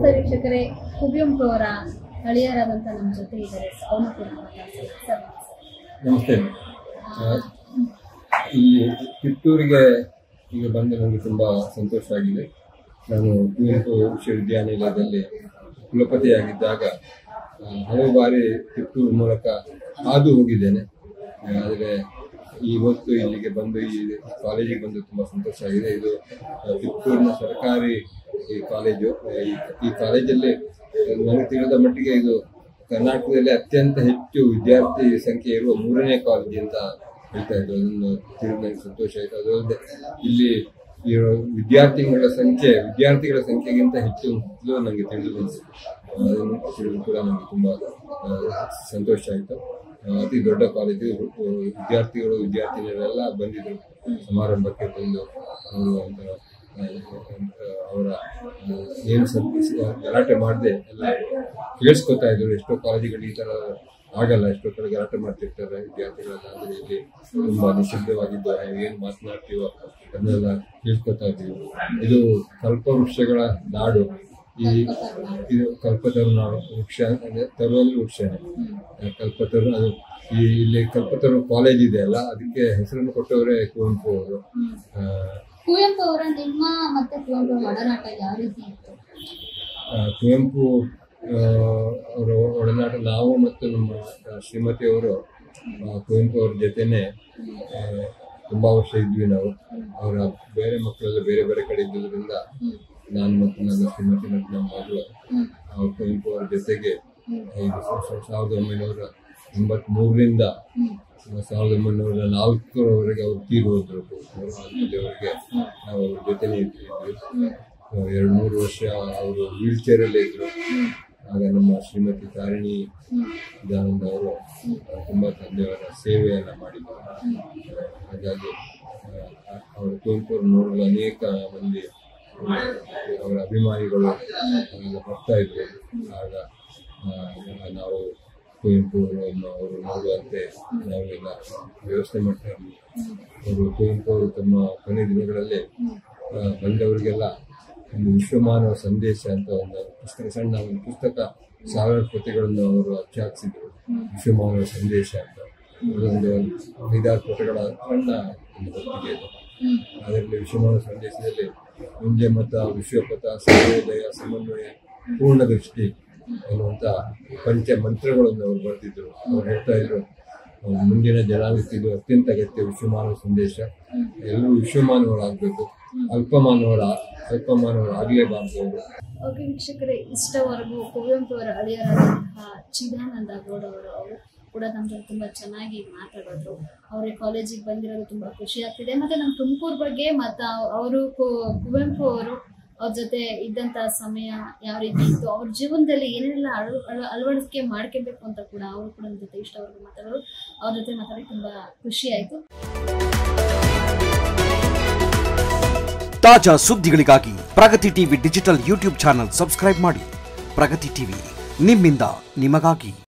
ನಮಸ್ತೆ ವೀಕ್ಷಕರೇ ಕುವೆಂಪು ಅವರ ಹಳೆಯರಾದಂಥ ನಮ್ಮ ಜೊತೆ ಇದ್ದಾರೆ ಅವನು ಕೂಡ ಮಾತಾಡ್ತಾರೆ ಸರ್ ನಮಸ್ತೆ ಆ, ಇಲ್ಲಿ ಕಿತ್ತೂರಿಗೆ ಈಗ ಬಂದು ನನಗೆ ತುಂಬ ಸಂತೋಷ ಆಗಿದೆ ನಾನು ಕುವೆಂಪು ವಿಶ್ವವಿದ್ಯಾನಿಲಯದಲ್ಲಿ ಕುಲಪತಿಯಾಗಿದ್ದಾಗ ಆ, ಹಲವು ಬಾರಿ ಕಿತ್ತೂರು ಮೂಲಕ ಹಾದು ಹೋಗಿದ್ದೇನೆ ಆದರೆ ಇವತ್ತು ಇಲ್ಲಿಗೆ ಬಂದು ಈ ಕಾಲೇಜಿಗೆ ಬಂದು ತುಂಬ ಸಂತೋಷ ಆಗಿದೆ ಇದು ಆ, ಕಿತ್ತೂರಿನ ಸರ್ಕಾರಿ ಈ ಕಾಲೇಜು ಈ ಈ ಕಾಲೇಜಲ್ಲಿ ನನಗೆ ತಿಳಿದ ಮಟ್ಟಿಗೆ ಇದು ಕರ್ನಾಟಕದಲ್ಲಿ ಅತ್ಯಂತ ಹೆಚ್ಚು ವಿದ್ಯಾರ್ಥಿ ಸಂಖ್ಯೆ ಇರುವ ಮೂರನೇ ಕಾಲೇಜ್ ಅಂತ ಹೇಳ್ತಾ ಇದ್ರು ಅದನ್ನು ತಿಳಿದು ನನಗೆ ಸಂತೋಷ ಆಯಿತು ಅದಲ್ಲದೆ ಇಲ್ಲಿ ಇರೋ ವಿದ್ಯಾರ್ಥಿಗಳ ಸಂಖ್ಯೆ ವಿದ್ಯಾರ್ಥಿಗಳ ಸಂಖ್ಯೆಗಿಂತ ಹೆಚ್ಚು ಅಂತಲೂ ನನಗೆ ತಿಳಿದು ಬಂತು ಅದನ್ನು ತಿಳಿದು ಕೂಡ ನನಗೆ ತುಂಬ ಆ, ಸಂತೋಷ ಆಯಿತು ಅತಿ ದೊಡ್ಡ ಕಾಲೇಜು ಆ, ವಿದ್ಯಾರ್ಥಿಗಳು ವಿದ್ಯಾರ್ಥಿನಿಯರೆಲ್ಲ ಬಂದಿದ್ರು ಸಮಾರಂಭಕ್ಕೆ ಬಂದು ಅವರು ಒಂಥರ ಆ, ಅವರ ಏನು ಸ್ವಲ್ಪ ಗಲಾಟೆ ಮಾಡದೆ ಎಲ್ಲ ಕೇಳಿಸ್ಕೊತಾ ಇದ್ರು ಎಷ್ಟೋ ಕಾಲೇಜುಗಳು ಈ ಥರ ಆಗಲ್ಲ ಎಷ್ಟೋ ಕಡೆ ಗಲಾಟೆ ಮಾಡ್ತಿರ್ತಾರೆ ವಿದ್ಯಾರ್ಥಿಗಳೆಲ್ಲ ಅಂದ್ರೆ ಇಲ್ಲಿ ತುಂಬಾ ನಿಶ್ಶಬ್ದವಾಗಿದ್ದು ಏನು ಮಾತನಾಡ್ತೀವೋ ಅದನ್ನೆಲ್ಲ ಕೇಳ್ಕೊತಾ ಇದ್ದೀವಿ ಇದು ಕಲ್ಪವೃಕ್ಷಗಳ ನಾಡು ಈ ಇದು ಕಲ್ಪತರು ನಾವು ವೃಕ್ಷ ಅಂದ್ರೆ ತರುವಲ್ಲಿ ವೃಕ್ಷನೇ ಕಲ್ಪತರು ಅದು ಈ ಇಲ್ಲಿ ಕಲ್ಪತರು ಕಾಲೇಜ್ ಇದೆ ಅಲ್ಲ ಅದಕ್ಕೆ ಹೆಸರನ್ನು ಕೊಟ್ಟವರೇ ಕುವೆಂಪು ಅವರು ಆ, ಕುವೆಂಪು ಅವರ ನಿಮ್ಮ ಮತ್ತೆ ಕುವೆಂಪು ಅವರ ಒಡನಾಟ ಯಾವ ರೀತಿ ಇತ್ತು ಆ, ಕುವೆಂಪು ಆ, ಅವರ ಒಡನಾಟ ನಾವು ಮತ್ತು ನಮ್ಮ ಆ, ಶ್ರೀಮತಿಯವರು ಆ, ಕುವೆಂಪು ಅವ್ರ ಜೊತೆನೆ ಆ, ತುಂಬಾ ವರ್ಷ ಇದ್ವಿ ನಾವು ಅವರ ಬೇರೆ ಮಕ್ಕಳೆಲ್ಲ ಬೇರೆ ಬೇರೆ ಕಡೆ ಇದ್ದುದರಿಂದ ನಾನು ಮತ್ತು ನನ್ನ ಶ್ರೀಮತಿ ಮತ್ತು ನಮ್ಮ ಮಗಳು ಹ್ಮ್. ಆ, ಕುವೆಂಪು ಅವ್ರ ಜೊತೆಗೆ ಐದು ಸಾವಿರ- ಸಾವಿರದ ಒಂಬೈನೂರ ಎಂಬತ್ಮೂರರಿಂದ ಸಾವಿರದ ಒಂಬೈನೂರ ನಾಲ್ಕರವರೆಗೆ ಅವ್ರು ತೀರಿ ಹೋದ್ರು ಅವರು ಅಲ್ಲಿವರೆಗೆ ನಾವು ಅವ್ರ ಜೊತೆನೇ ಇದ್ವಿ ಎರಡು ಮೂರು ವರ್ಷ ಅವರು ವೀಲ್ ಚೇರಲ್ಲೇ ಇದ್ರು ಆಗ ನಮ್ಮ ಶ್ರೀಮತಿ ತಾರಿಣಿ ದಯಾನಂದ ಅವರು ತುಂಬಾ ತಂದೆಯವರ ಸೇವೆಯನ್ನ ಮಾಡಿದ್ರು ಹಾಗಾಗಿ ಆ, ಅವರ ಕುವೆಂಪು ಅವ್ರು ನೋಡಲು ಅನೇಕ ಮಂದಿ ಆ, ಅವರ ಅಭಿಮಾನಿಗಳು ಎಲ್ಲ ಬರ್ತಾ ಇದ್ರು ಆಗ ಆ, ನಾವು ಕುವೆಂಪು ಅವರನ್ನು ಅವರು ನೋಡುವಂತೆ ನಾವೆಲ್ಲ ವ್ಯವಸ್ಥೆ ಮಾಡ್ತಾ ಇದ್ವಿ ಅವರು ಕುವೆಂಪು ಅವರು ತಮ್ಮ ಕೊನೆ ದಿನಗಳಲ್ಲಿ ಆ, ಬಂದವರಿಗೆಲ್ಲ ಒಂದು ವಿಶ್ವಮಾನವ ಸಂದೇಶ ಅಂತ ಒಂದು ಪುಸ್ತಕ ಸಣ್ಣ ಒಂದು ಪುಸ್ತಕ ಸಾವಿರಾರು ಪ್ರತಿಗಳನ್ನು ಅವರು ಅಚ್ಚಾಕ್ಸಿದ್ರು ವಿಶ್ವಮಾನವ ಸಂದೇಶ ಅಂತ ಅದೊಂದು ಐದಾರು ಪುಟಗಳ ಸಣ್ಣ ಒಂದು ಹೊತ್ತಿಗೆ ಇದು ಅದರಲ್ಲಿ ವಿಶ್ವಮಾನವ ಸಂದೇಶದಲ್ಲಿ ಮುಂದೆ ಮತ ವಿಶ್ವಪಥ ಸರ್ವೋದಯ ಸಮನ್ವಯ ಪೂರ್ಣ ದೃಷ್ಟಿ ಅನ್ನುವಂಥ ಪಂಚ ಮಂತ್ರಗಳನ್ನು ಅವರು ಬರೆದಿದ್ರು ಅವ್ರು ಹೇಳ್ತಾ ಇದ್ರು ಅವ್ರ ಮುಂದಿನ ಜನಾಂಗಕ್ಕೆ ಇದು ಅತ್ಯಂತ ಅಗತ್ಯ ವಿಶ್ವಮಾನವ ಸಂದೇಶ ಎಲ್ಲರೂ ವಿಶ್ವಮಾನವರಾಗಬೇಕು ಅಲ್ಪಮಾನವರ ಅಲ್ಪಮಾನವರಾಗಲೇಬಾರ್ದು ಅವರು ಓಕೆ ವೀಕ್ಷಕರೇ ಇಷ್ಟವರೆಗೂ ಕುವೆಂಪು ಅವರ ಹಳೆಯರಾದಂತಹ ಚಿದಾನಂದ ಗೌಡ ಅವರು ಅವರು ಕೂಡ ನಮ್ಮ ಜೊತೆ ತುಂಬ ಚೆನ್ನಾಗಿ ಮಾತಾಡಿದ್ರು ಅವ್ರ ಕಾಲೇಜಿಗೆ ಬಂದಿರೋದು ತುಂಬ ಖುಷಿ ಆಗ್ತಿದೆ ಮತ್ತು ನಮ್ಮ ತುಮಕೂರು ಬಗ್ಗೆ ಮತ್ತು ಅವರು ಕುವೆಂಪು ಅವರು ಅವ್ರ ಜೊತೆ ಇದ್ದಂಥ ಸಮಯ ಯಾವ ರೀತಿ ಇತ್ತು ಅವ್ರ ಜೀವನದಲ್ಲಿ ಏನೇನೆಲ್ಲ ಅಳ ಅಳ- ಅಳವಡಿಕೆ ಮಾಡ್ಕೊಬೇಕು ಅಂತ ಕೂಡ ಅವರು ಕೂಡ ನಮ್ಮ ಜೊತೆ ಇಷ್ಟವರೆಗೂ ಮಾತಾಡೋರು ಅವ್ರ ಜೊತೆ ಮಾತಾಡಿ ತುಂಬ ಖುಷಿ ಆಯಿತು ತಾಜಾ ಸುದ್ದಿಗಳಿಗಾಗಿ Pragati TV digital YouTube channel subscribe ಮಾಡಿ ಪ್ರಗತಿ ಟಿವಿ ನಿಮ್ಮಿಂದ ನಿಮಗಾಗಿ